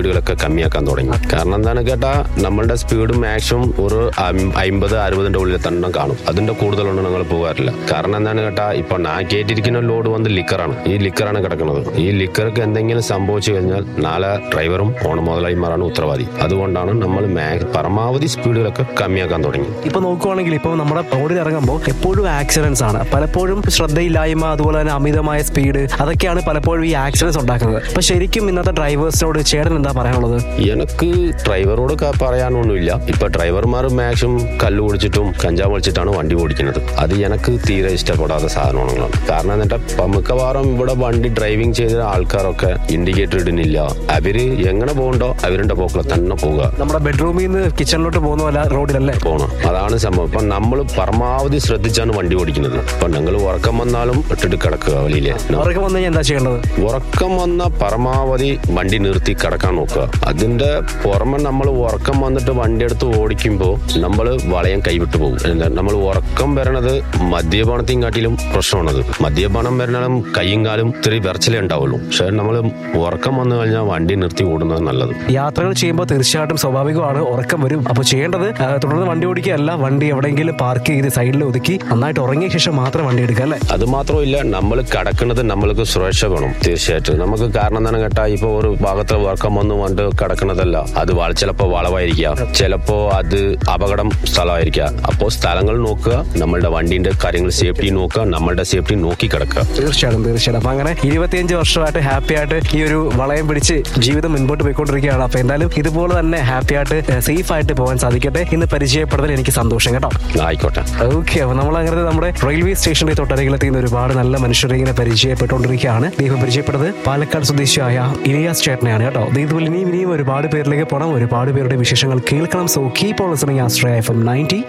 സ്പീഡുകളൊക്കെ കമ്മിയാക്കാൻ തുടങ്ങി കാരണം എന്താണ് കേട്ടാ നമ്മളുടെ സ്പീഡ് മാക്സിമം ഒരു അം- അമ്പത് അറുപതിന്റെ ഉള്ളിൽ തന്നെ കാണും അതിന്റെ കൂടുതലൊന്നും ഞങ്ങൾ പോകാറില്ല കാരണം എന്താണ് കേട്ടാ ഇപ്പൊ ഞാൻ കയറ്റിരിക്കുന്ന ലോഡ് വന്ന് ലിക്കറാണ് ഈ ലിക്കറാണ് കിടക്കുന്നത് ഈ ലിക്കർക്ക് എന്തെങ്കിലും സംഭവിച്ചു കഴിഞ്ഞാൽ നാളെ ഡ്രൈവറും ഓണ മുതലാളിമാരാണ് ഉത്തരവാദി അതുകൊണ്ടാണ് നമ്മൾ മാ- പരമാവധി സ്പീഡുകളൊക്കെ കമ്മിയാക്കാൻ തുടങ്ങി ഇപ്പൊ നോക്കുവാണെങ്കിൽ ഇപ്പൊ നമ്മുടെ റോഡിൽ ഇറങ്ങുമ്പോൾ എപ്പോഴും ആക്സിഡൻസ് ആണ് പലപ്പോഴും ശ്രദ്ധയില്ലായ്മ അതുപോലെ തന്നെ അമിതമായ സ്പീഡ് അതൊക്കെയാണ് പലപ്പോഴും ഈ ആക്സിഡൻസ് ഉണ്ടാക്കുന്നത് അപ്പൊ ശരിക്കും ഇന്നത്തെ ഡ്രൈവേഴ്സിനോട് ചേട്ടൻ എന്താ പറയാനുള്ളത് എനിക്ക് ഡ്രൈവറോട് ക- പറയാനൊന്നുമില്ല ഇപ്പൊ ഡ്രൈവർമാർ മാക്സിമം കല്ല് കുടിച്ചിട്ടും കഞ്ചാവ് വലിച്ചിട്ടാണ് വണ്ടി ഓടിക്കുന്നത് അത് എനിക്ക് തീരെ ഇഷ്ടപ്പെടാത്ത സാധനങ്ങളാണ് കാരണം എന്നിട്ട് ഇപ്പൊ മിക്കവാറും ഇവിടെ വണ്ടി ഡ്രൈവിംഗ് ചെയ്ത ആൾക്കാരൊക്കെ ഇൻഡിക്കേറ്റർ ഇടുന്നില്ല അവര് എങ്ങനെ പോകണ്ടോ അവരുടെ പോക്കിൽ തന്നെ പോവുക നമ്മുടെ ബെഡ്റൂമിൽ നിന്ന് കിച്ചണിലോട്ട് പോകുന്ന പോലെ റോഡിലല്ലേ പോകണം അതാണ് സംഭവം ഇപ്പൊ നമ്മൾ പരമാവധി ശ്രദ്ധിച്ചാണ് വണ്ടി ഓടിക്കുന്നത് ഇപ്പൊ നിങ്ങൾ ഉറക്കം വന്നാലും ഇട്ടിട്ട് കിടക്കുക വെളിയില് അവർക്ക് വന്നു കഴിഞ്ഞാൽ എന്താ ചെയ്യേണ്ടത് ഉറക്കം വന്ന പരമാവധി വണ്ടി നിർത്തി കിടക്കാൻ നോക്കുക അതിന്റെ പുറമെ നമ്മൾ ഉറക്കം വന്നിട്ട് വണ്ടി എടുത്ത് ഓടിക്കുമ്പോൾ നമ്മൾ വളയം കൈവിട്ടു പോകും എന്താ നമ്മൾ ഉറക്കം വരണത് മദ്യപാനത്തെയും കാട്ടിലും പ്രശ്നമാണത് മദ്യപാനം വരണം കൈയും കാലും ഇത്തിരി വിറച്ചിലേ ഉണ്ടാവുള്ളൂ പക്ഷെ നമ്മൾ ഉറക്കം വന്നു കഴിഞ്ഞാൽ വണ്ടി നിർത്തി ഓടുന്നത് നല്ലത് യാത്രകൾ ചെയ്യുമ്പോൾ തീർച്ചയായിട്ടും സ്വാഭാവികമാണ് ഉറക്കം വരും അപ്പോൾ ചെയ്യേണ്ടത് ആ, തുടർന്ന് വണ്ടി ഓടിക്കുകയല്ല വണ്ടി എവിടെയെങ്കിലും പാർക്ക് ചെയ്ത് സൈഡിൽ ഒതുക്കി നന്നായിട്ട് ഉറങ്ങിയ ശേഷം മാത്രം വണ്ടി എടുക്കുക അല്ലേ അത് മാത്രമല്ല നമ്മൾ കിടക്കുന്നത് നമ്മൾക്ക് സുരക്ഷ വേണം തീർച്ചയായിട്ടും നമുക്ക് കാരണം എന്താണ് കേട്ടാ ഇപ്പൊ ഒരു ഭാഗത്ത് ഉറക്കം വന്ന് കൊണ്ട് കിടക്കുന്നതല്ല അത് വള ചിലപ്പോ വളവായിരിക്കാം ചിലപ്പോ അത് അപകടം സ്ഥലമായിരിക്കാം അപ്പോൾ സ്ഥലങ്ങൾ നോക്കുക നമ്മളുടെ വണ്ടിന്റെ കാര്യങ്ങൾ സേഫ്റ്റി നോക്കുക നമ്മളുടെ സേഫ്റ്റി നോക്കി കിടക്കുക തീർച്ചയായിട്ടും തീർച്ചയായിട്ടും അപ്പൊ അങ്ങനെ ഇരുപത്തിയഞ്ച് വർഷമായിട്ട് ഹാപ്പി ആയിട്ട് ഈ ഒരു വളയം പിടിച്ച് ജീവിതം മുൻപോട്ട് പോയിക്കൊണ്ടിരിക്കുകയാണ് അപ്പൊ എന്തായാലും ഇതുപോലെ തന്നെ ഹാപ്പി ആയിട്ട് സേഫ് ആയിട്ട് പോകാൻ സാധിക്കട്ടെ ഇന്ന് പരിചയപ്പെടുന്നതിൽ എനിക്ക് സന്തോഷം കേട്ടോ ആയിക്കോട്ടെ ഓക്കെ അപ്പൊ നമ്മൾ അങ്ങനെ നമ്മുടെ റെയിൽവേ സ്റ്റേഷന്റെ തൊട്ടരികിലെത്തിയുന്ന ഒരുപാട് നല്ല മനുഷ്യരെ ഇങ്ങനെ പരിചയപ്പെട്ടുകൊണ്ടിരിക്കുകയാണ് ദൈവം പരിചയപ്പെട്ടത് പാലക്കാട് സ്വദേശിയായ ഇലിയാസ് ചേട്ടനെയാണ് കേട്ടോ ദേ ഇതുപോലെ ഇനിയും ഇനിയും ഒരുപാട് പേരിലേക്ക് പോകണം ഒരുപാട് പേരുടെ വിശേഷങ്ങൾ കേൾക്കണം so keep on listening Asraya F M ninety